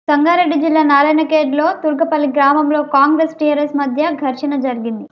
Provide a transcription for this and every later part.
సంగారెడ్డి జిల్లా నారాయణఖేడ్లో తుర్కపల్లి గ్రామంలో కాంగ్రెస్ టీఆర్ఎస్ మధ్య ఘర్షణ జరిగింది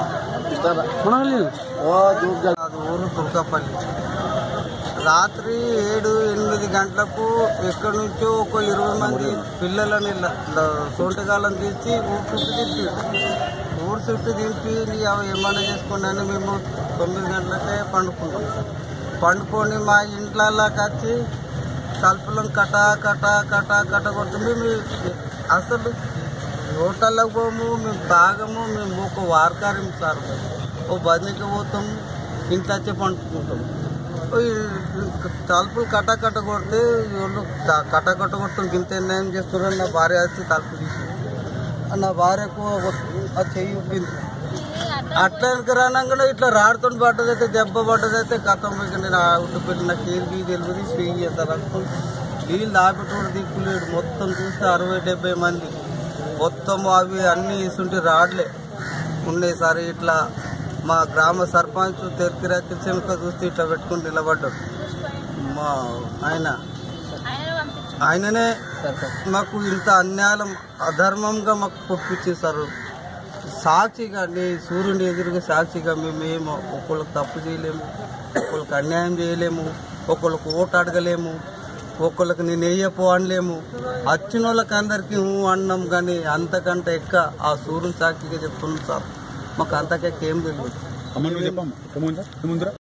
ఓ దూర్గా అది ఊరు తుర్కపల్లి రాత్రి ఏడు ఎనిమిది గంటలకు ఎక్కడి నుంచో ఒక ఇరవై మంది పిల్లలని ల- ల- సొంటగాళ్ళని తీసి ఊరు చుట్టూ దింపి ఊరు చుట్టూ దింపి నీ అవి ఏమన్నా చేసుకున్నాను మేము తొమ్మిది గంటలకే పండుకుంటాం పండుకొని మా ఇంట్లోకి వచ్చి తలుపులను కట కట కట కట కొడుతుంది మేము అసలు హోటళ్ళకు పోము మేము తాగము మేము ఒక వారకారం సార్ ఓ బదిలీకి పోతాం ఇంట్లో వచ్చి పండుకుంటాం ఓ ఈ తలుపులు కట్ట కట్ట కొడితే వీళ్ళు త- కట్ట కట్ట కొడుతాం ఇంత ఏం చేస్తున్నారు నా భార్య వచ్చి తలుపు తీసి నా భార్యకు ఒక- ఆ చెయ్యి ఉప్పింది అట్లా రానంగానే ఇట్లా రాడుతో పడ్డదైతే దెబ్బ పడ్డదైతే గతం పోయి నేను ఆ ఉట్టిపెట్టి నాకు ఏది బీ తెలియదు స్వింగ్ చేస్తారు అనుకుని నీళ్ళు దాపెట్టుడు దిక్కులేడు మొత్తం చూస్తే అరవై డెబ్బై మంది మొత్తం అవి అన్నీ ఇస్తుంటే రాడ్లే ఉన్నాయి సరే ఇట్లా మా గ్రామ సర్పంచ్ తెరికిరాకి చెనుక చూస్తే ఇట్లా పెట్టుకుని నిలబడ్డాడు మా ఆయన ఆయననే మాకు ఇంత అన్యాయం అధర్మంగా మాకు పుట్టించేశారు సాక్షిగా నీ సూర్యుని ఎదురుగా సాక్షిగా మేము ఒకళ్ళకి తప్పు చేయలేము ఒకళ్ళకి అన్యాయం చేయలేము ఒకళ్ళకి ఓటు అడగలేము ఒకళ్ళకి నేను వేయపో అనలేము వచ్చిన వాళ్ళకి అందరికీ ఊ అన్నాం కానీ అంతకంటే ఎక్క ఆ సూర్యుని సాక్షిగా చెప్తున్నాం సార్ మాకు అంతకెక్క ఏం తెలియదు అమ్మ నువ్వు చెప్పమ్మా ముందర